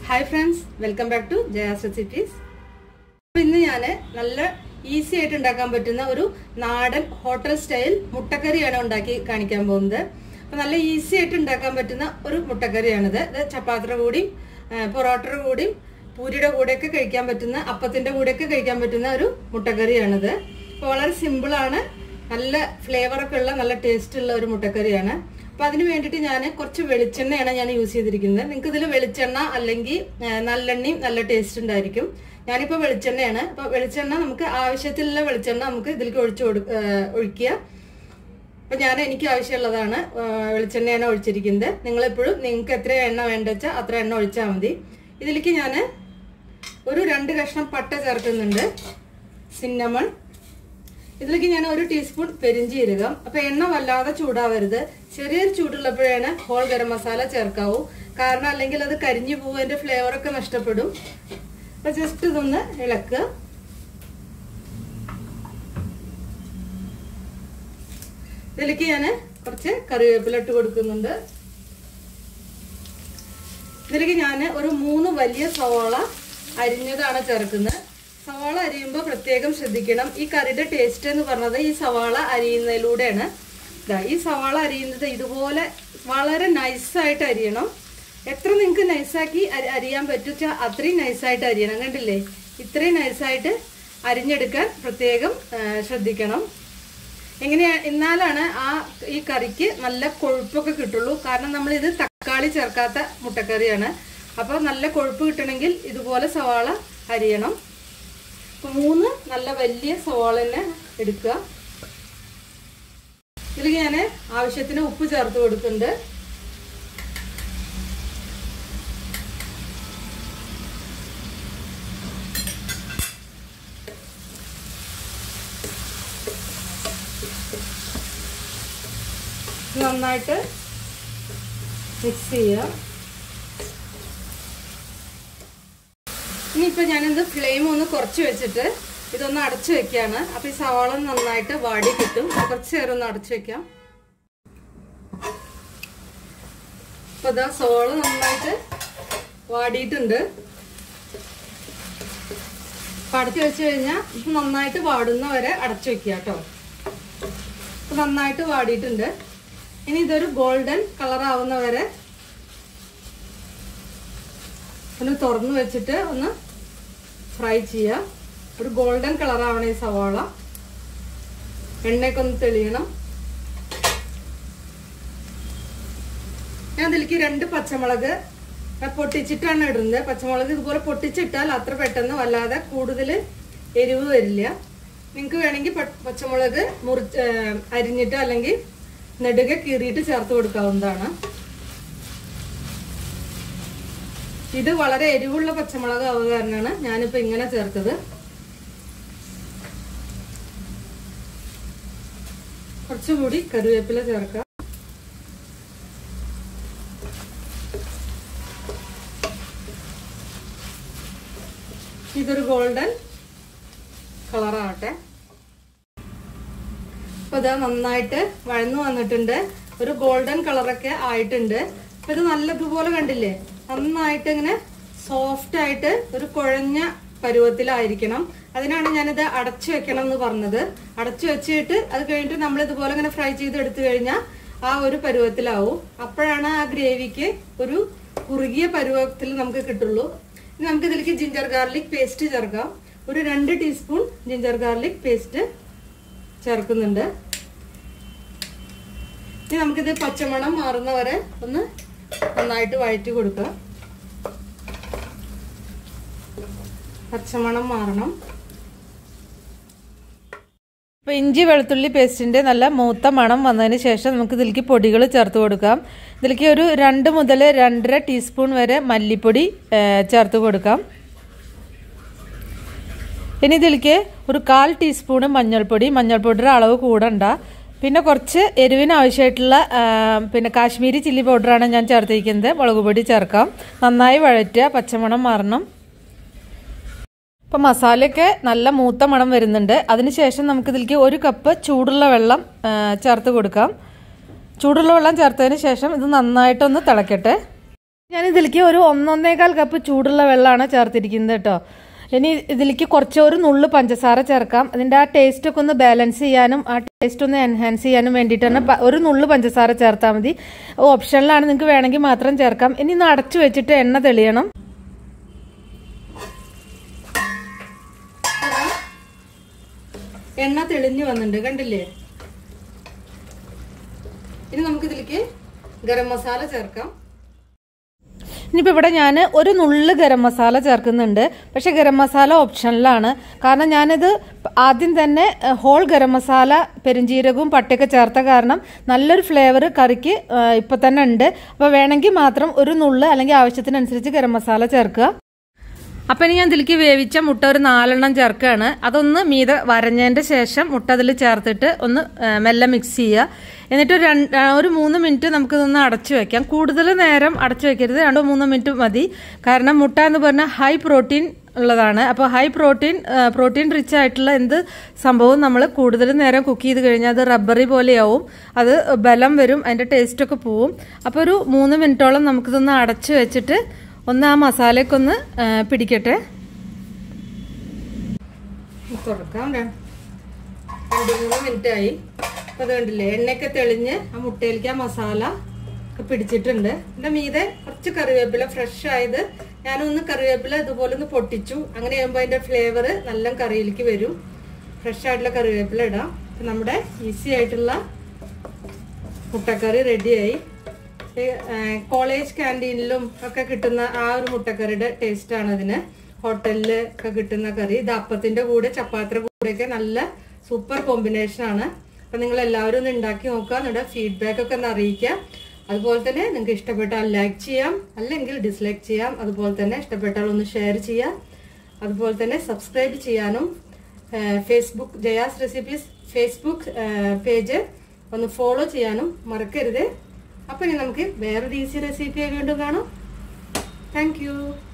hi friends welcome back to Jaya's recipes അപ്പൊ ഇന്ന് ഞാൻ നല്ല ഈസി ആയിട്ട് ഉണ്ടാക്കാൻ പറ്റുന്ന ഒരു നാടൻ ഹോട്ടൽ സ്റ്റൈൽ മുട്ടക്കറിയാണ് ഉണ്ടാക്കി കാണിക്കാൻ പോകുന്നത് അപ്പൊ നല്ല ഈസി ആയിട്ട് ഉണ്ടാക്കാൻ പറ്റുന്ന ഒരു മുട്ടക്കറിയാണിത് ഇത് ചപ്പാത്തിയുടെ കൂടിയും പൊറോട്ടയുടെ കൂടിയും പൂരിയുടെ കൂടെയൊക്കെ കഴിക്കാൻ പറ്റുന്ന അപ്പത്തിന്റെ കൂടെയൊക്കെ കഴിക്കാൻ പറ്റുന്ന ഒരു മുട്ടക്കറിയാണിത് അപ്പൊ വളരെ സിമ്പിൾ ആണ് നല്ല ഫ്ലേവർ ഒക്കെ ഉള്ള നല്ല ടേസ്റ്റ് ഉള്ള ഒരു മുട്ടക്കറിയാണ് അപ്പൊ അതിന് വേണ്ടിയിട്ട് ഞാൻ കുറച്ച് വെളിച്ചെണ്ണയാണ് ഞാൻ യൂസ് ചെയ്തിരിക്കുന്നത് നിങ്ങൾക്ക് ഇതിൽ വെളിച്ചെണ്ണ അല്ലെങ്കിൽ ആ, നല്ലെണ്ണയും നല്ല ടേസ്റ്റ് ഉണ്ടായിരിക്കും ഞാനിപ്പോൾ വെളിച്ചെണ്ണയാണ് അപ്പോൾ വെളിച്ചെണ്ണ നമുക്ക് ആവശ്യത്തിലുള്ള വെളിച്ചെണ്ണ നമുക്ക് ഇതിലേക്ക് ഒഴിച്ചു കൊടു ആ, ഒഴിക്കുക അപ്പൊ ഞാൻ എനിക്ക് ആവശ്യമുള്ളതാണ് ആ, വെളിച്ചെണ്ണയാണ് ഒഴിച്ചിരിക്കുന്നത് നിങ്ങൾ എപ്പോഴും നിങ്ങൾക്ക് എത്ര എണ്ണ വേണ്ട വെച്ചാൽ അത്ര എണ്ണ ഒഴിച്ചാൽ മതി ഇതിലേക്ക് ഞാൻ ഒരു രണ്ട് കഷ്ണം പട്ട ചേർക്കുന്നുണ്ട് സിന്നമൺ ഇതിലേക്ക് ഞാൻ ഒരു ടീസ്പൂൺ പെരിഞ്ചീരകം അപ്പൊ എണ്ണ വല്ലാതെ ചൂടാവരുത് ചെറിയൊരു ചൂടുള്ളപ്പോഴാണ് ഹോൾ ഗരം മസാല ചേർക്കാവൂ കാരണം അല്ലെങ്കിൽ അത് കരിഞ്ഞു പോകും അതിന്റെ ഫ്ലേവർ ഒക്കെ നഷ്ടപ്പെടും അപ്പൊ ജസ്റ്റ് ഇതൊന്ന് ഇളക്കുക ഇതിലേക്ക് ഞാൻ കുറച്ച് കറിവേപ്പില ഇട്ട് കൊടുക്കുന്നുണ്ട് ഇതിലേക്ക് ഞാൻ ഒരു മൂന്ന് വലിയ സവാള അരിഞ്ഞതാണ് ചേർക്കുന്നത് സവാള അരിയുമ്പോൾ പ്രത്യേകം ശ്രദ്ധിക്കണം ഈ കറിയുടെ ടേസ്റ്റ് എന്ന് പറഞ്ഞത് ഈ സവാള അരിയുന്നതിലൂടെയാണ് ഇതാ ഈ സവാള അരിയുന്നത് ഇതുപോലെ വളരെ നൈസായിട്ട് അരിയണം എത്ര നിങ്ങൾക്ക് നൈസാക്കി അരി- അരിയാൻ പറ്റുക അത്രയും നൈസായിട്ട് അരിയണം കണ്ടില്ലേ ഇത്രയും നൈസായിട്ട് അരിഞ്ഞെടുക്കാൻ പ്രത്യേകം ആ, ശ്രദ്ധിക്കണം എങ്ങനെയാ എന്നാലാണ് ആ ഈ കറിക്ക് നല്ല കൊഴുപ്പൊക്കെ കിട്ടുള്ളൂ കാരണം നമ്മൾ ഇത് തക്കാളി ചേർക്കാത്ത മുട്ടക്കറിയാണ് അപ്പോൾ നല്ല കൊഴുപ്പ് കിട്ടണമെങ്കിൽ ഇതുപോലെ സവാള അരിയണം അപ്പോൾ മൂന്ന് നല്ല വലിയ സവാള തന്നെ എടുക്കുക ഇതിലേക്ക് ഞാൻ ആവശ്യത്തിന് ഉപ്പ് ചേർത്ത് കൊടുക്കുന്നുണ്ട് നന്നായിട്ട് മിക്സ് ചെയ്യുക ഇനിയിപ്പോൾ ഞാനിത് ഫ്ലെയിം ഒന്ന് കുറച്ച് വെച്ചിട്ട് ഇതൊന്ന് അടച്ചു വെക്കുകയാണ് അപ്പോൾ ഈ സവാള നന്നായിട്ട് വാടി കിട്ടും കുറച്ച് നേരം ഒന്ന് അടച്ചു വെക്കാം അപ്പോൾ ഇതാ സവാള നന്നായിട്ട് വാടിയിട്ടുണ്ട് അപ്പോൾ അടച്ചു വെച്ച് കഴിഞ്ഞാൽ ഇത് നന്നായിട്ട് വാടുന്ന വരെ അടച്ചു വെക്കുക കേട്ടോ അപ്പോൾ നന്നായിട്ട് വാടിയിട്ടുണ്ട് ഇനി ഇതൊരു ഗോൾഡൻ കളർ ആവുന്ന വരെ ഒന്ന് തുറന്നു വെച്ചിട്ട് ഒന്ന് ഫ്രൈ ചെയ്യുക ഒരു ഗോൾഡൻ കളർ ആവണം ഈ സവാള എണ്ണയൊക്കെ ഒന്ന് തെളിയണം ഞാൻ അതിലേക്ക് രണ്ട് പച്ചമുളക് പൊട്ടിച്ചിട്ടാണ് ഇടുന്നത് പച്ചമുളക് ഇതുപോലെ പൊട്ടിച്ചിട്ടാൽ അത്ര പെട്ടെന്ന് വല്ലാതെ കൂടുതൽ എരിവ് വരില്ല നിങ്ങൾക്ക് വേണമെങ്കിൽ പച്ചമുളക് മുറിച്ച് അരിഞ്ഞിട്ട് അല്ലെങ്കിൽ നെടുകെ കീറിയിട്ട് ചേർത്ത് കൊടുക്കാവുന്നതാണ് ഇത് വളരെ എരിവുള്ള പച്ചമുളക് ആവുക കാരണമാണ് ഞാനിപ്പോ ഇങ്ങനെ ചേർത്തത് കുറച്ചുകൂടി കറിവേപ്പില ചേർക്കാം ഇതൊരു ഗോൾഡൻ കളറാവട്ടെ അപ്പൊ ഇതാ നന്നായിട്ട് വഴന്നു വന്നിട്ടുണ്ട് ഒരു ഗോൾഡൻ കളറൊക്കെ ആയിട്ടുണ്ട് അപ്പൊ ഇത് നല്ലതുപോലെ കണ്ടില്ലേ നന്നായിട്ട് ഇങ്ങനെ സോഫ്റ്റ് ആയിട്ട് ഒരു കുഴഞ്ഞ പരുവത്തിലായിരിക്കണം അതിനാണ് ഞാനിത് അടച്ചു വെക്കണം എന്ന് പറഞ്ഞത് അടച്ചു വെച്ചിട്ട് അത് കഴിഞ്ഞിട്ട് നമ്മൾ ഇതുപോലെ ഇങ്ങനെ ഫ്രൈ ചെയ്ത് എടുത്തു കഴിഞ്ഞാൽ ആ ഒരു പരുവത്തിലാവും അപ്പോഴാണ് ആ ഗ്രേവിക്ക് ഒരു കുറുകിയ പരുവത്തിൽ നമുക്ക് കിട്ടുള്ളൂ ഇനി നമുക്ക് ഇതിലേക്ക് ജിഞ്ചർ ഗാർലിക് പേസ്റ്റ് ചേർക്കാം ഒരു രണ്ട് ടീസ്പൂൺ ജിഞ്ചർ ഗാർലിക് പേസ്റ്റ് ചേർക്കുന്നുണ്ട് ഇനി നമുക്കിത് പച്ചമണം മാറുന്ന വരെ ഒന്ന് നന്നായിട്ട് വഴറ്റി കൊടുക്കുക പച്ചമണം മാറണം അപ്പോൾ ഇഞ്ചി വെളുത്തുള്ളി പേസ്റ്റിൻ്റെ നല്ല മൂത്ത മണം വന്നതിന് ശേഷം നമുക്ക് ഇതിലേക്ക് പൊടികൾ ചേർത്ത് കൊടുക്കാം ഇതിലേക്ക് ഒരു രണ്ട് മുതൽ രണ്ടര ടീസ്പൂൺ വരെ മല്ലിപ്പൊടി ചേർത്ത് കൊടുക്കാം ഇനി ഇതിലേക്ക് ഒരു കാൽ ടീസ്പൂണ് മഞ്ഞൾപ്പൊടി മഞ്ഞൾപ്പൊടിയുടെ അളവ് കൂടണ്ട പിന്നെ കുറച്ച് എരിവിന് ആവശ്യമായിട്ടുള്ള പിന്നെ കാശ്മീരി ചില്ലി പൗഡറാണ് ഞാൻ ചേർത്തിരിക്കുന്നത് മുളക് പൊടി ചേർക്കാം നന്നായി വഴറ്റുക പച്ചമണം മാറണം ഇപ്പം മസാലയൊക്കെ നല്ല മൂത്ത മണം വരുന്നുണ്ട് അതിനുശേഷം നമുക്കിതിലേക്ക് ഒരു കപ്പ് ചൂടുള്ള വെള്ളം ചേർത്ത് കൊടുക്കാം ചൂടുള്ള വെള്ളം ചേർത്തതിന് ശേഷം ഇത് നന്നായിട്ടൊന്ന് തിളക്കട്ടെ ഞാൻ ഇതിലേക്ക് ഒരു ഒന്നൊന്നേകാൽ കപ്പ് ചൂടുള്ള വെള്ളമാണ് ചേർത്തിരിക്കുന്നത് കേട്ടോ ഇനി ഇതിലേക്ക് കുറച്ച് ഒരു നുള്ളു പഞ്ചസാര ചേർക്കാം അതിന്റെ ആ ടേസ്റ്റ് ഒക്കെ ഒന്ന് ബാലൻസ് ചെയ്യാനും ആ ടേസ്റ്റ് ഒന്ന് എൻഹാൻസ് ചെയ്യാനും വേണ്ടിയിട്ടാണ് പ- ഒരു നുള്ളു പഞ്ചസാര ചേർത്താൽ മതി ഓപ്ഷനിലാണ് നിങ്ങൾക്ക് വേണമെങ്കിൽ മാത്രം ചേർക്കാം ഇനി ഒന്ന് അടച്ചു വെച്ചിട്ട് എണ്ണ തെളിയണം എണ്ണ തെളിഞ്ഞു വന്നിട്ടുണ്ട് കണ്ടില്ലേ ഇനി നമുക്ക് ഇതിലേക്ക് ഗരം മസാല ചേർക്കാം ഇനിയിപ്പോൾ ഇവിടെ ഞാൻ ഒരു നുള്ള് ഗരം മസാല ചേർക്കുന്നുണ്ട് പക്ഷെ ഗരം മസാല ഓപ്ഷനിലാണ് കാരണം ഞാനിത് ആദ്യം തന്നെ ഏഹ്, ഹോൾ ഗരം മസാല പെരുംജീരകവും പട്ടയൊക്കെ ചേർത്ത കാരണം നല്ലൊരു ഫ്ലേവർ കറിക്ക് ഏഹ്, ഇപ്പൊ തന്നെ ഉണ്ട് അപ്പോൾ വേണമെങ്കിൽ മാത്രം ഒരു നുള്ള് അല്ലെങ്കിൽ ആവശ്യത്തിനനുസരിച്ച് ഗരം മസാല ചേർക്കുക അപ്പം ഇനി ഞാൻ ഇതിലേക്ക് വേവിച്ച മുട്ട ഒരു നാലെണ്ണം ചേർക്കുകയാണ് അതൊന്ന് മീത വരഞ്ഞതിൻ്റെ ശേഷം മുട്ട അതിൽ ചേർത്തിട്ട് ഒന്ന് ആ, മെല്ലെ മിക്സ് ചെയ്യുക എന്നിട്ട് ഒരു രണ്ട് ആ, ഒരു മൂന്ന് മിനിറ്റ് നമുക്കിതൊന്ന് അടച്ചു വെക്കാം കൂടുതൽ നേരം അടച്ചു വെക്കരുത് രണ്ടോ മൂന്നോ മിനിറ്റ് മതി കാരണം മുട്ട എന്ന് പറഞ്ഞാൽ ഹൈ പ്രോട്ടീൻ ഉള്ളതാണ് അപ്പോൾ ഹൈ പ്രോട്ടീൻ പ്രോട്ടീൻ റിച്ച് ആയിട്ടുള്ള എന്ത് സംഭവവും നമ്മൾ കൂടുതൽ നേരം കുക്ക് ചെയ്ത് കഴിഞ്ഞാൽ അത് റബ്ബറി പോലെയാവും അത് ബലം വരും അതിൻ്റെ ടേസ്റ്റൊക്കെ പോവും അപ്പോൾ ഒരു മൂന്ന് മിനിറ്റോളം നമുക്കിതൊന്ന് അടച്ചു വെച്ചിട്ട് ഒന്ന് ആ മസാലയൊക്കെ ഒന്ന് ആ, പിടിക്കട്ടെ തുറക്കാം ര- രണ്ട് മൂന്ന് മിനിറ്റ് ആയി അപ്പൊ അത് കണ്ടില്ലേ എണ്ണയൊക്കെ തെളിഞ്ഞ് ആ മുട്ടയിലേക്ക് ആ മസാല ഒക്കെ പിടിച്ചിട്ടുണ്ട് എന്റെ മീതെ കുറച്ച് കറിവേപ്പില ഫ്രഷ് ആയത് ഞാനൊന്ന് കറിവേപ്പില ഇതുപോലെ ഒന്ന് പൊട്ടിച്ചു അങ്ങനെ ചെയ്യുമ്പോൾ അതിന്റെ ഫ്ലേവർ നല്ല കറിയിലേക്ക് വരും ഫ്രഷ് ആയിട്ടുള്ള കറിവേപ്പില ഇടാം അപ്പൊ നമ്മുടെ ഈസി ആയിട്ടുള്ള മുട്ടക്കറി റെഡിയായി കോളേജ് ക്യാൻറ്റീനിലും ഒക്കെ കിട്ടുന്ന ആ ഒരു മുട്ടക്കറിയുടെ ടേസ്റ്റ് ആണ് ഇതിന് ഹോട്ടലിൽ ഒക്കെ കിട്ടുന്ന കറി ഇത് അപ്പത്തിന്റെ കൂടെ ചപ്പാത്തിയുടെ കൂടെയൊക്കെ നല്ല സൂപ്പർ കോമ്പിനേഷൻ ആണ് അപ്പൊ നിങ്ങൾ എല്ലാവരും ഒന്ന് ഉണ്ടാക്കി നോക്കുക നിങ്ങളുടെ ഫീഡ്ബാക്ക് ഒക്കെ ഒന്ന് അറിയിക്കുക അതുപോലെ തന്നെ നിങ്ങൾക്ക് ഇഷ്ടപ്പെട്ടാൽ ലൈക്ക് ചെയ്യാം അല്ലെങ്കിൽ ഡിസ്ലൈക്ക് ചെയ്യാം അതുപോലെ തന്നെ ഇഷ്ടപ്പെട്ടാൽ ഒന്ന് ഷെയർ ചെയ്യാം അതുപോലെ തന്നെ സബ്സ്ക്രൈബ് ചെയ്യാനും Facebook Jaya's recipes Facebook page ഒന്ന് ഫോളോ ചെയ്യാനും മറക്കരുത് അപ്പൊ ഇനി നമുക്ക് വേറൊരു ഈസി റെസിപ്പി വീണ്ടും കാണാം താങ്ക് യു